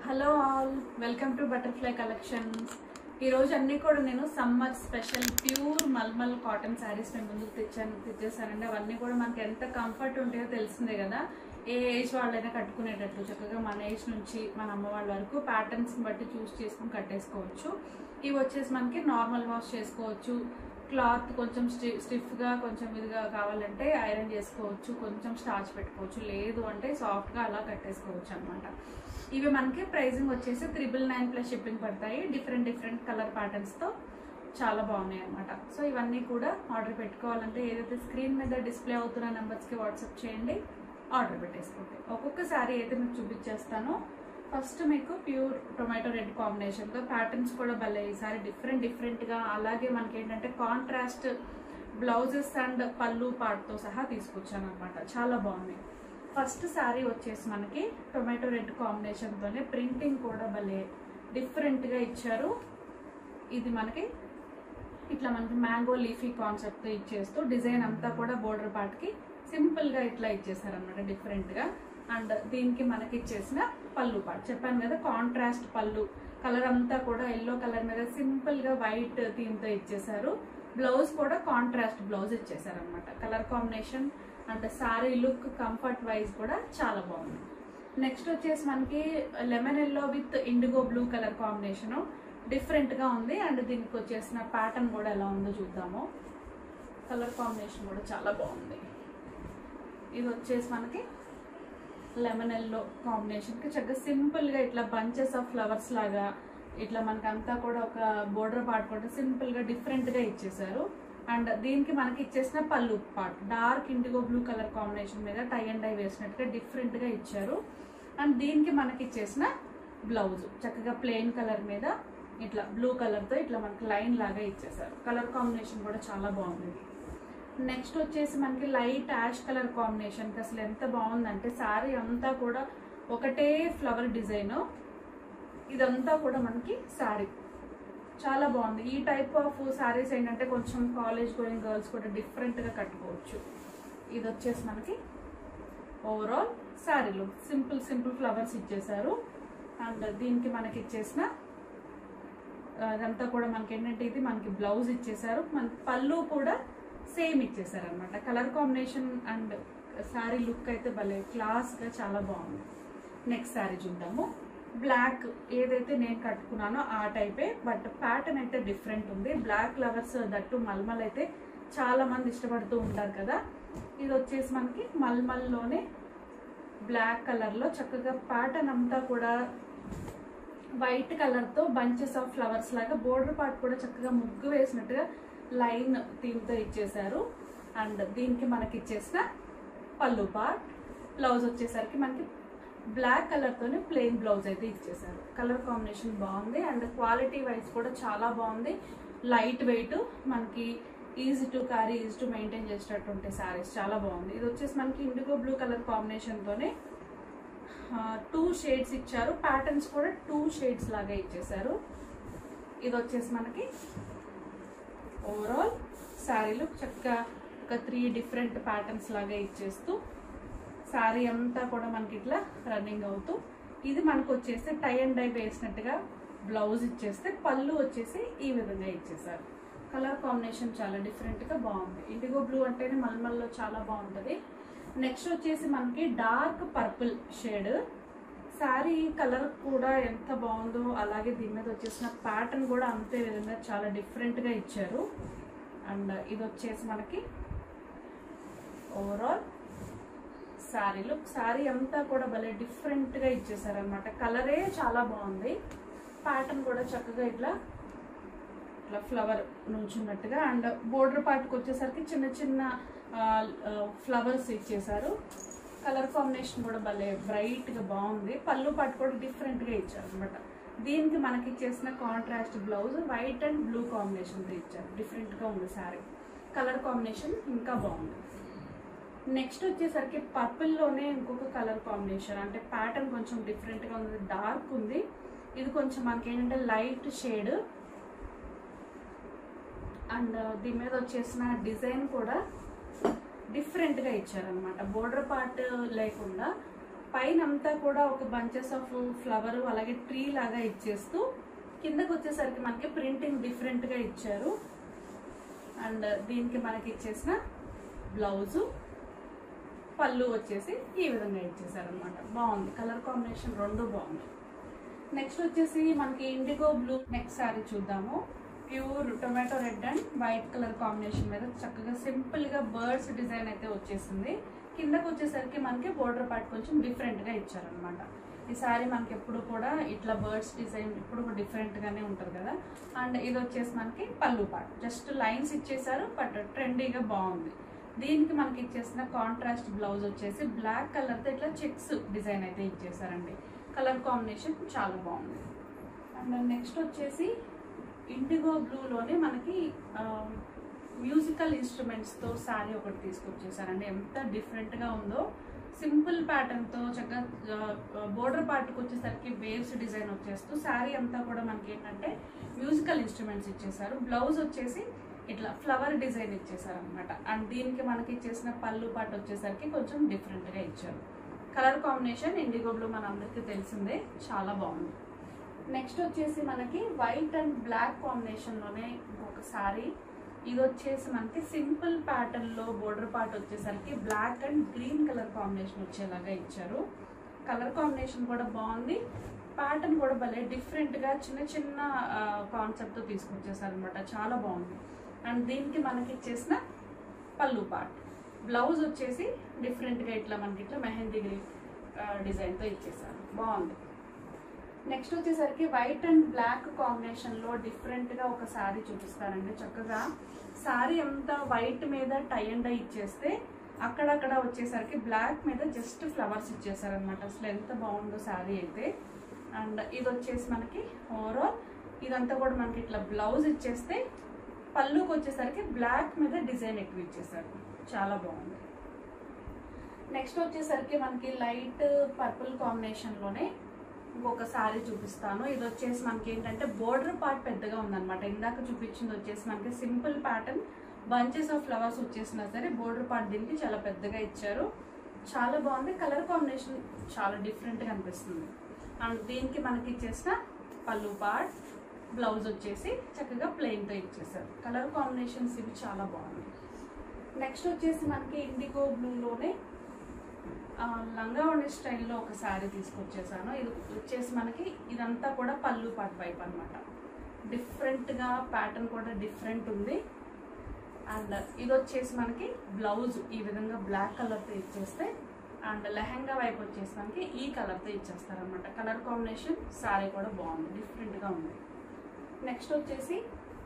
hello all welcome to butterfly collections ఈరోజు అన్నీ కూడా నేను summer special pure malmal cotton saris మేము ముందుకు తెచ్చాను తెచ్చేసానండి అవన్నీ కూడా మనకి ఎంత కంఫర్ట్ ఉంటాయో తెలిసిందే కదా ఏ ఏజ్ వాళ్ళైనా కట్టుకునేటట్లు చక్కగా మన ఏజ్ నుంచి మన అమ్మ వాళ్ళ వరకు ప్యాటర్న్స్ని బట్టి చూస్ చేసుకుని కట్టేసుకోవచ్చు ఇవి వచ్చేసి మనకి నార్మల్ వాష్ చేసుకోవచ్చు క్లాత్ కొంచెం స్టి స్టిఫ్గా కొంచెం ఇదిగా కావాలంటే ఐరన్ చేసుకోవచ్చు కొంచెం స్టార్చ్ పెట్టుకోవచ్చు లేదు అంటే సాఫ్ట్గా అలా కట్టేసుకోవచ్చు అనమాట ఇవి మనకి ప్రైజింగ్ వచ్చేసి త్రిబుల్ నైన్ ప్లస్ షిప్పింగ్ పడతాయి డిఫరెంట్ డిఫరెంట్ కలర్ ప్యాటర్న్స్తో చాలా బాగున్నాయి అనమాట సో ఇవన్నీ కూడా ఆర్డర్ పెట్టుకోవాలంటే ఏదైతే స్క్రీన్ మీద డిస్ప్లే అవుతున్న నెంబర్స్కి వాట్సాప్ చేయండి ఆర్డర్ పెట్టేసుకోండి ఒక్కొక్క శారీ అయితే మీకు చూపించేస్తాను ఫస్ట్ మీకు ప్యూర్ టొమాటో రెడ్ కాంబినేషన్తో ప్యాటర్న్స్ కూడా భలే ఈసారి డిఫరెంట్ డిఫరెంట్గా అలాగే మనకి ఏంటంటే కాంట్రాస్ట్ బ్లౌజెస్ అండ్ పళ్ళు పార్ట్తో సహా తీసుకొచ్చాను అనమాట చాలా బాగున్నాయి ఫస్ట్ శారీ వచ్చేసి మనకి టొమాటో రెడ్ కాంబినేషన్తోనే ప్రింటింగ్ కూడా భలే డిఫరెంట్గా ఇచ్చారు ఇది మనకి ఇట్లా మనకి మ్యాంగో లీఫీ కాన్సెప్ట్తో ఇచ్చేస్తూ డిజైన్ అంతా కూడా బోర్డర్ పార్ట్కి సింపుల్గా ఇట్లా ఇచ్చేసారనమాట డిఫరెంట్గా అండ్ దీనికి మనకి ఇచ్చేసిన పళ్ళు పార్ట్ చెప్పాను కదా కాంట్రాస్ట్ పళ్ళు కలర్ అంతా కూడా ఎల్లో కలర్ మీద సింపుల్గా వైట్ థీమ్తో ఇచ్చేసారు బ్లౌజ్ కూడా కాంట్రాస్ట్ బ్లౌజ్ ఇచ్చేసారనమాట colour combination and sari look comfort wise కూడా చాలా బాగుంది నెక్స్ట్ వచ్చేసి మనకి lemon yellow with indigo blue colour combination డిఫరెంట్గా ఉంది అండ్ దీనికి వచ్చేసిన ప్యాటర్న్ కూడా ఎలా ఉందో చూద్దాము కలర్ కాంబినేషన్ కూడా చాలా బాగుంది ఇది వచ్చేసి మనకి లెమన్ ఎల్లో కాంబినేషన్కి చక్కగా సింపుల్గా ఇట్లా బంచెస్ ఆఫ్ ఫ్లవర్స్ లాగా ఇట్లా మనకి అంతా కూడా ఒక బోర్డర్ పార్ట్ కూడా సింపుల్గా డిఫరెంట్గా ఇచ్చేసారు అండ్ దీనికి మనకి ఇచ్చేసిన పళ్ళు part dark indigo blue colour combination మీద టై అండ్ డై వేసినట్టుగా డిఫరెంట్గా ఇచ్చారు అండ్ దీనికి మనకి ఇచ్చేసిన బ్లౌజ్ చక్కగా ప్లెయిన్ కలర్ మీద ఇట్లా బ్లూ కలర్తో ఇట్లా మనకి లైన్ లాగా ఇచ్చేసారు కలర్ కాంబినేషన్ కూడా చాలా బాగుంది నెక్స్ట్ వచ్చేసి మనకి లైట్ యాష్ కలర్ కాంబినేషన్కి అసలు ఎంత బాగుందంటే శారీ అంతా కూడా ఒకటే ఫ్లవర్ డిజైన్ ఇదంతా కూడా మనకి శారీ చాలా బాగుంది ఈ టైప్ ఆఫ్ శారీస్ ఏంటంటే కొంచెం కాలేజ్ గోయింగ్ గర్ల్స్ కూడా డిఫరెంట్గా కట్టుకోవచ్చు ఇది వచ్చేసి మనకి ఓవరాల్ శారీలో సింపుల్ సింపుల్ ఫ్లవర్స్ ఇచ్చేసారు అండ్ దీనికి మనకి ఇచ్చేసిన అదంతా కూడా మనకి ఏంటంటే ఇది మనకి బ్లౌజ్ ఇచ్చేసారు మనకి పళ్ళు కూడా సేమ్ ఇచ్చేసారు అనమాట colour combination and sari look అయితే భలే క్లాస్గా చాలా బాగుంది నెక్స్ట్ శారీ చూద్దాము బ్లాక్ ఏదైతే నేను కట్టుకున్నానో ఆ టైపే బట్ ప్యాటర్న్ అయితే డిఫరెంట్ ఉంది బ్లాక్ ఫ్లవర్స్ దట్టు మల్మల్ అయితే చాలా మంది ఇష్టపడుతూ ఉంటారు కదా ఇది వచ్చేసి మనకి మల్మల్లోనే బ్లాక్ కలర్లో చక్కగా ప్యాటర్న్ అంతా కూడా వైట్ కలర్తో బంచెస్ ఆఫ్ ఫ్లవర్స్ లాగా బోర్డర్ పార్ట్ కూడా చక్కగా ముగ్గు వేసినట్టుగా లైన్ థీమ్తో ఇచ్చేసారు అండ్ దీనికి మనకి ఇచ్చేసిన పళ్ళు పార్ట్ బ్లౌజ్ వచ్చేసరికి మనకి బ్లాక్ కలర్తోనే ప్లెయిన్ బ్లౌజ్ అయితే ఇచ్చేసారు కలర్ కాంబినేషన్ బాగుంది అండ్ క్వాలిటీ వైజ్ కూడా చాలా బాగుంది లైట్ వెయిట్ మనకి easy to carry easy to maintain చేసేటట్టు ఉంటాయి శారీస్ చాలా బాగుంది ఇది వచ్చేసి మనకి ఇండిగో బ్లూ కలర్ కాంబినేషన్తోనే టూ షేడ్స్ ఇచ్చారు ప్యాటర్న్స్ కూడా టూ షేడ్స్ లాగా ఇచ్చేసారు ఇది వచ్చేసి మనకి ఓవరాల్ శారీలు చక్కగా ఒక త్రీ డిఫరెంట్ ప్యాటర్న్స్ లాగా ఇచ్చేస్తూ శారీ అంతా కూడా మనకి ఇట్లా రన్నింగ్ అవుతూ ఇది మనకు వచ్చేసి టై అండ్ డై వేసినట్టుగా బ్లౌజ్ ఇచ్చేస్తే పళ్ళు వచ్చేసి ఈ విధంగా ఇచ్చేసారు కలర్ కాంబినేషన్ చాలా డిఫరెంట్గా బాగుంది ఇండిగో బ్లూ అంటేనే మల్మల్లో చాలా బాగుంటుంది నెక్స్ట్ వచ్చేసి మనకి dark purple shade sari colour కూడా ఎంత బాగుందో అలాగే దీని మీద వచ్చేసిన ప్యాటర్న్ కూడా అంతే విధంగా చాలా డిఫరెంట్గా ఇచ్చారు అండ్ ఇది వచ్చేసి మనకి ఓవరాల్ శారీ లుక్ శారీ అంతా కూడా భలే డిఫరెంట్గా ఇచ్చేసారనమాట కలరే చాలా బాగుంది ప్యాటర్న్ కూడా చక్కగా ఇట్లా ఇట్లా ఫ్లవర్ నుంచున్నట్టుగా అండ్ బోర్డర్ పార్ట్కి వచ్చేసరికి చిన్న చిన్న ఫ్లవర్స్ ఇచ్చేసారు కలర్ కాంబినేషన్ కూడా భలే బ్రైట్గా బాగుంది పళ్ళు పాటు కూడా డిఫరెంట్గా ఇచ్చారు అనమాట దీనికి మనకి ఇచ్చేసిన contrast blouse white and blue కాంబినేషన్తో ఇచ్చారు డిఫరెంట్గా ఉంది శారీ కలర్ కాంబినేషన్ ఇంకా బాగుంది నెక్స్ట్ వచ్చేసరికి పర్పుల్లోనే ఇంకొక కలర్ కాంబినేషన్ అంటే ప్యాటర్న్ కొంచెం డిఫరెంట్గా ఉంది డార్క్ ఉంది ఇది కొంచెం మనకి ఏంటంటే లైట్ షేడ్ అండ్ దీని మీద వచ్చేసిన డిజైన్ కూడా డిఫరెంట్గా ఇచ్చారనమాట బోర్డర్ పార్ట్ లేకుండా పైన అంతా కూడా ఒక బంచెస్ ఆఫ్ ఫ్లవర్ అలాగే ట్రీ లాగా ఇచ్చేస్తూ కిందకు వచ్చేసరికి మనకి ప్రింటింగ్ డిఫరెంట్ గా ఇచ్చారు అండ్ దీనికి మనకి ఇచ్చేసిన బ్లౌజు పళ్ళు వచ్చేసి ఈ విధంగా ఇచ్చేసారు అనమాట బాగుంది కలర్ కాంబినేషన్ రెండు బాగుంది నెక్స్ట్ వచ్చేసి మనకి ఇండిగో బ్లూ నెక్స్ట్ సారీ చూద్దాము pure tomato red and white colour combination మీద చక్కగా సింపుల్ గా బర్డ్స్ డిజైన్ అయితే వచ్చేసింది కిందకు వచ్చేసరికి మనకి బోర్డర్ పార్ట్ కొంచెం డిఫరెంట్ గా ఇచ్చారనమాట ఈ సారీ మనకి ఎప్పుడు కూడా ఇట్లా బర్డ్స్ డిజైన్ ఎప్పుడు డిఫరెంట్ గానే ఉంటుంది కదా అండ్ ఇది వచ్చేసి మనకి పళ్ళు పార్ట్ జస్ట్ లైన్స్ ఇచ్చేసారు బట్ ట్రెండీగా బాగుంది దీనికి మనకి ఇచ్చేసిన కాంట్రాస్ట్ బ్లౌజ్ వచ్చేసి బ్లాక్ కలర్తో ఇట్లా చెక్స్ డిజైన్ అయితే ఇచ్చేసారండి కలర్ కాంబినేషన్ చాలా బాగుంది అండ్ నెక్స్ట్ వచ్చేసి ఇండిగో బ్లూలోనే మనకి మ్యూజికల్ ఇన్స్ట్రుమెంట్స్తో శారీ ఒకటి తీసుకొచ్చేసారండి ఎంత డిఫరెంట్గా ఉందో సింపుల్ ప్యాటర్న్తో చక్కగా బోర్డర్ పార్ట్కి వచ్చేసరికి వేవ్స్ డిజైన్ వచ్చేస్తూ శారీ అంతా కూడా మనకి ఏంటంటే మ్యూజికల్ ఇన్స్ట్రుమెంట్స్ ఇచ్చేసారు బ్లౌజ్ వచ్చేసి ఇట్లా ఫ్లవర్ డిజైన్ ఇచ్చేసారు అనమాట అండ్ దీనికి మనకి ఇచ్చేసిన పళ్ళు పాటు వచ్చేసరికి కొంచెం డిఫరెంట్గా ఇచ్చారు కలర్ కాంబినేషన్ ఇండిగో బ్లూ మన అందరికీ తెలిసిందే చాలా బాగుంది నెక్స్ట్ వచ్చేసి మనకి వైట్ అండ్ బ్లాక్ కాంబినేషన్లోనే ఇంకొక సారీ ఇది వచ్చేసి మనకి సింపుల్ ప్యాటర్న్లో బోర్డర్ పార్ట్ వచ్చేసరికి black and green colour combination వచ్చేలాగా ఇచ్చారు కలర్ కాంబినేషన్ కూడా బాగుంది ప్యాటర్న్ కూడా భలే డిఫరెంట్గా చిన్న చిన్న కాన్సెప్ట్తో తీసుకొచ్చేసారు అనమాట చాలా బాగుంది అండ్ దీనికి మనకి ఇచ్చేసిన పళ్ళు పార్ట్ బ్లౌజ్ వచ్చేసి డిఫరెంట్గా ఇట్లా మనకి ఇట్లా మెహందీ గ్రీన్ డిజైన్తో ఇచ్చేసారు బాగుంది నెక్స్ట్ వచ్చేసరికి వైట్ అండ్ బ్లాక్ కాంబినేషన్లో డిఫరెంట్గా ఒక శారీ చూపిస్తారండి చక్కగా శారీ అంతా వైట్ మీద టై అండ్ డై ఇచ్చేస్తే అక్కడక్కడ వచ్చేసరికి బ్లాక్ మీద జస్ట్ ఫ్లవర్స్ ఇచ్చేసారనమాట అసలు ఎంత బాగుందో శారీ అయితే అండ్ ఇది వచ్చేసి మనకి ఓవరాల్ ఇదంతా కూడా మనకి ఇట్లా బ్లౌజ్ ఇచ్చేస్తే పళ్ళుకి వచ్చేసరికి బ్లాక్ మీద డిజైన్ ఎక్కువ ఇచ్చేసారు చాలా బాగుంది నెక్స్ట్ వచ్చేసరికి మనకి లైట్ పర్పుల్ కాంబినేషన్లోనే ఇంకొక సారీ చూపిస్తాను ఇది వచ్చేసి మనకి ఏంటంటే బోర్డర్ పార్ట్ పెద్దగా ఉందన్నమాట ఇందాక చూపించింది వచ్చేసి మనకి simple pattern bunches of flowers వచ్చేసినా సరే బోర్డర్ పార్ట్ దీనికి చాలా పెద్దగా ఇచ్చారు చాలా బాగుంది కలర్ కాంబినేషన్ చాలా డిఫరెంట్గా అనిపిస్తుంది అండ్ దీనికి మనకి ఇచ్చేసిన పళ్ళు పార్ట్ బ్లౌజ్ వచ్చేసి చక్కగా ప్లెయిన్తో ఇచ్చేసారు కలర్ కాంబినేషన్స్ ఇవి చాలా బాగున్నాయి నెక్స్ట్ వచ్చేసి మనకి ఇండిగో బ్లూలోనే ఆ, లంగా ఉండే స్టైల్లో ఒక శారీ తీసుకొచ్చేసాను ఇది వచ్చేసి మనకి ఇదంతా కూడా పళ్ళు పాటు వైపు అనమాట డిఫరెంట్గా ప్యాటర్న్ కూడా డిఫరెంట్ ఉంది అండ్ ఇది వచ్చేసి మనకి బ్లౌజ్ ఈ విధంగా బ్లాక్ కలర్తో ఇచ్చేస్తే అండ్ లెహంగా వైపు వచ్చేసి మనకి ఈ కలర్తో ఇచ్చేస్తారనమాట కలర్ కాంబినేషన్ శారీ కూడా బాగుంది డిఫరెంట్గా ఉంది నెక్స్ట్ వచ్చేసి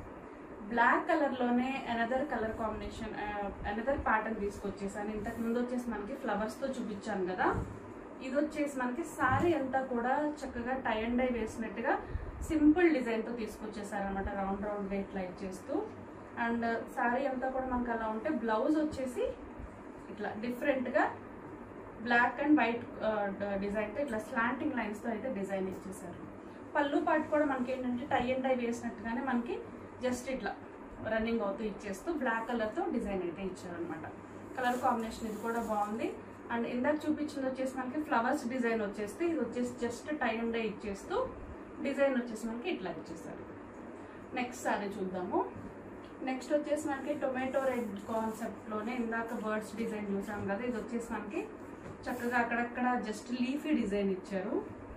బ్లాక్ కలర్లోనే another colour combination another pattern తీసుకొచ్చేసాను ఇంతకు ముందు వచ్చేసి మనకి ఫ్లవర్స్తో చూపించాను కదా ఇది వచ్చేసి మనకి శారీ అంతా కూడా చక్కగా టై అండ్ డై వేసినట్టుగా సింపుల్ డిజైన్తో తీసుకొచ్చేసారనమాట రౌండ్ రౌండ్గా ఇట్లా ఇచ్చేస్తూ అండ్ శారీ అంతా కూడా మనకు అలా ఉంటే బ్లౌజ్ వచ్చేసి ఇట్లా డిఫరెంట్గా బ్లాక్ అండ్ వైట్ డిజైన్తో ఇట్లా స్లాంటింగ్ లైన్స్తో అయితే డిజైన్ ఇచ్చేసారు పళ్ళు పాటు కూడా మనకి ఏంటంటే టై అండ్ డై వేసినట్టుగానే మనకి జస్ట్ ఇట్లా రన్నింగ్ అవుతూ ఇచ్చేస్తూ బ్లాక్ కలర్తో డిజైన్ అయితే ఇచ్చారనమాట కలర్ కాంబినేషన్ ఇది కూడా బాగుంది అండ్ ఇందాక చూపించింది వచ్చేసి మనకి ఫ్లవర్స్ డిజైన్ వచ్చేస్తే ఇది వచ్చేసి జస్ట్ టై అండ్ డై ఇచ్చేస్తూ డిజైన్ వచ్చేసి మనకి ఇట్లా ఇచ్చేసారు నెక్స్ట్ సారీ చూద్దాము నెక్స్ట్ వచ్చేసి మనకి టొమాటో రెడ్ కాన్సెప్ట్లోనే ఇందాక బర్డ్స్ డిజైన్ చూసాం కదా ఇది వచ్చేసి మనకి చక్కగా అక్కడక్కడ జస్ట్ లీఫీ డిజైన్ ఇచ్చారు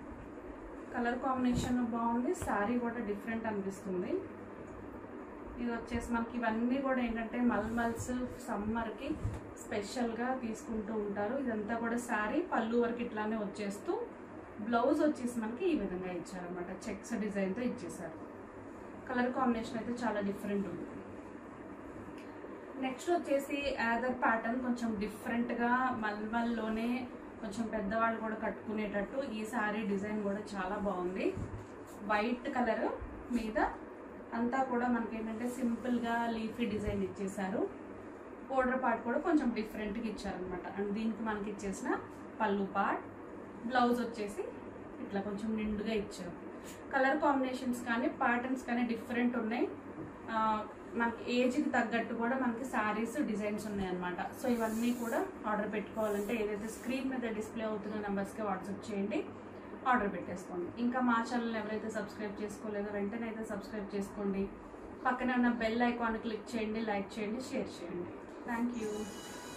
కలర్ కాంబినేషన్ బాగుంది శారీ కూడా డిఫరెంట్ అనిపిస్తుంది ఇది వచ్చేసి మనకి ఇవన్నీ కూడా ఏంటంటే మల్మల్స్ సమ్మర్కి స్పెషల్గా తీసుకుంటూ ఉంటారు ఇదంతా కూడా శారీ పళ్ళు వరకు ఇట్లానే వచ్చేస్తూ బ్లౌజ్ వచ్చేసి మనకి ఈ విధంగా ఇచ్చారనమాట చెక్స్ డిజైన్తో ఇచ్చేసారు కలర్ కాంబినేషన్ అయితే చాలా డిఫరెంట్ ఉంది నెక్స్ట్ వచ్చేసి అదర్ ప్యాటర్న్ కొంచెం డిఫరెంట్గా మల్మల్లోనే కొంచెం పెద్దవాళ్ళు కూడా కట్టుకునేటట్టు ఈ శారీ డిజైన్ కూడా చాలా బాగుంది వైట్ కలర్ మీద అంతా కూడా మనకి ఏంటంటే సింపుల్గా లీఫీ డిజైన్ ఇచ్చేసారు బోర్డర్ పార్ట్ కూడా కొంచెం డిఫరెంట్గా ఇచ్చారనమాట అండ్ దీనికి మనకి ఇచ్చేసిన పళ్ళు పార్ట్ బ్లౌజ్ వచ్చేసి ఇట్లా కొంచెం నిండుగా ఇచ్చారు కలర్ కాంబినేషన్స్ కానీ ప్యాటర్న్స్ కానీ డిఫరెంట్ ఉన్నాయి ఆ, మనకి ఏజ్కి తగ్గట్టు కూడా మనకి శారీస్ డిజైన్స్ ఉన్నాయి అనమాట సో ఇవన్నీ కూడా ఆర్డర్ పెట్టుకోవాలంటే ఏదైతే స్క్రీన్ మీద డిస్ప్లే అవుతున్న నెంబర్స్కి వాట్సాప్ చేయండి ఆర్డర్ పెట్టేసుకోండి ఇంకా మా ఛానల్ ఎవరైతే సబ్స్క్రైబ్ చేసుకోలేదో వెంటనే అయితే సబ్స్క్రైబ్ చేసుకోండి పక్కనే ఉన్న బెల్ ఐకాన్ క్లిక్ చేయండి లైక్ చేయండి షేర్ చేయండి థ్యాంక్ యూ